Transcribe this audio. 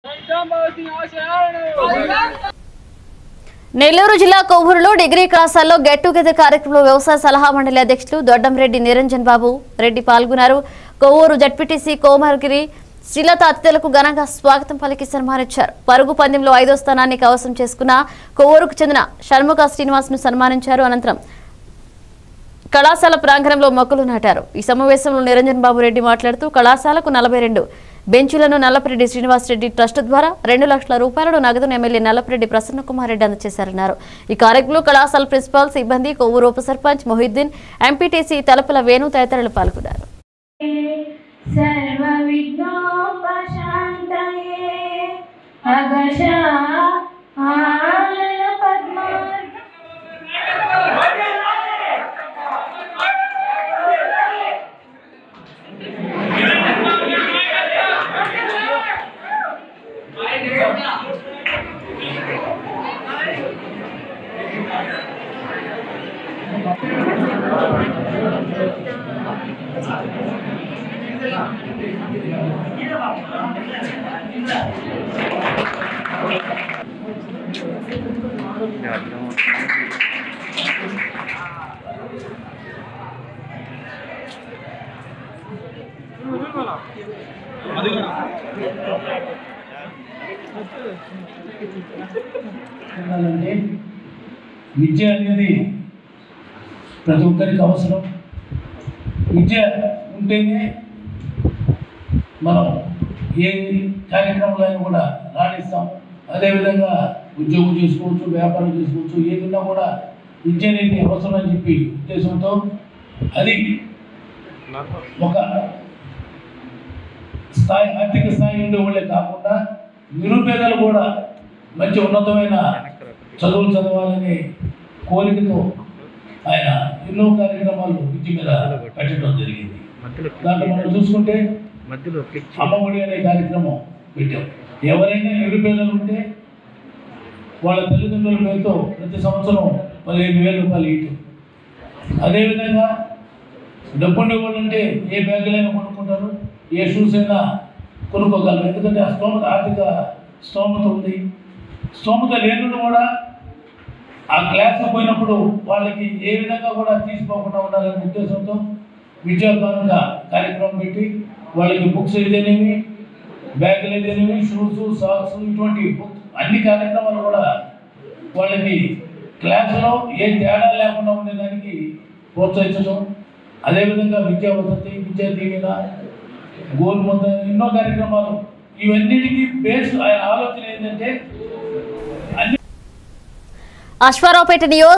నెల్లూరు జిల్లా కొవ్వూరులో డిగ్రీ కళాశాలలో గెట్ టుగెదర్ కార్యక్రమంలో వ్యవసాయ సలహా మండలి అధ్యక్షులు దొడ్డంరెడ్డి నిరంజన్ బాబు రెడ్డి పాల్గొన్నారు కొవ్వూరు జడ్పీటీసీ కోమరగిరి శ్రీలత అతిథులకు ఘనంగా స్వాగతం పలికి సన్మానించారు పరుగు పందెంలో ఐదో స్థానాన్ని కవసం చేసుకున్న కొవ్వూరుకు చెందిన షణ్ముఖ శ్రీనివాస్ ను సన్మానించారు అనంతరం కళాశాల ప్రాంగణంలో మొక్కలు నాటారు ఈ సమావేశంలో నిరంజన్ బాబు రెడ్డి మాట్లాడుతూ కళాశాలకు నలభై రెండు బెంచులను నల్లపరెడ్డి శ్రీనివాసరెడ్డి ట్రస్ట్ ద్వారా రెండు లక్షల రూపాయలను నగదును ఎమ్మెల్యే నల్లపరెడ్డి ప్రసన్న కుమార్ రెడ్డి అందజేశారన్నారు ఈ కార్యక్రమంలో కళాశాల ప్రిన్సిపాల్ సిబ్బంది కొవ్వూరు ఉప సర్పంచ్ మొహిద్దీన్ ఎంపీటీసీ తలపుల వేణు తదితరులు పాల్గొన్నారు सर्वविघ्नोपशान्तये अगशा आनन पद्मा ఉండాలంటే విద్య అనేది ప్రతి ఒక్కరికి అవసరం విద్య ఉంటేనే మనం ఏ కార్యక్రమంలో కూడా రాణిస్తాం అదేవిధంగా ఉద్యోగం చేసుకోవచ్చు వ్యాపారం చేసుకోవచ్చు ఏదైనా కూడా విద్య అనేది అవసరం అని చెప్పి ఉద్దేశంతో అది ఒక స్థాయి ఆర్థిక స్థాయి ఉండే వాళ్ళే కాకుండా నిరుపేదలు కూడా మంచి ఉన్నతమైన చదువులు చదవాలని కోరికతో ఆయన ఎన్నో కార్యక్రమాలు విద్య మీద పెట్టడం జరిగింది దాంట్లో మనం చూసుకుంటే మధ్యలో క్లిక్ అమ్మఒడి అనే కార్యక్రమం పెట్టాం ఎవరైనా నిరుపేదలు ఉంటే వాళ్ళ తల్లిదండ్రుల పేరుతో ప్రతి సంవత్సరం పదిహేను వేల రూపాయలు ఇటు అదేవిధంగా డబ్బుండే వాళ్ళు అంటే ఏ బ్యాగులైనా కొనుక్కుంటారు ఏ షూస్ అయినా కొనుక్కోగలరు ఎందుకంటే ఆ స్తోమత ఆర్థిక స్తోమత ఉంది స్తోమత లేనుడు కూడా ఆ క్లాస్ పోయినప్పుడు వాళ్ళకి ఏ విధంగా కూడా తీసుకోకుండా ఉండాలనే ఉద్దేశంతో విద్యాకారుగా కార్యక్రమం పెట్టి వాళ్ళకి బుక్స్ అయితేనేమి బ్యాగులు అయితేనేమి షూస్ సాక్స్ ఇటువంటి బుక్ అన్ని కార్యక్రమాలు కూడా వాళ్ళకి క్లాసులో ఏ తేడా లేకుండా ఉండేదానికి ప్రోత్సహించడం అదేవిధంగా విద్యా వసతి విద్యా దీవెన గోరుముద్ద ఎన్నో కార్యక్రమాలు ఇవన్నిటికీ బేస్ ఆయన ఆలోచన ఏంటంటే అన్ని అశ్వారావుపేట నియోజక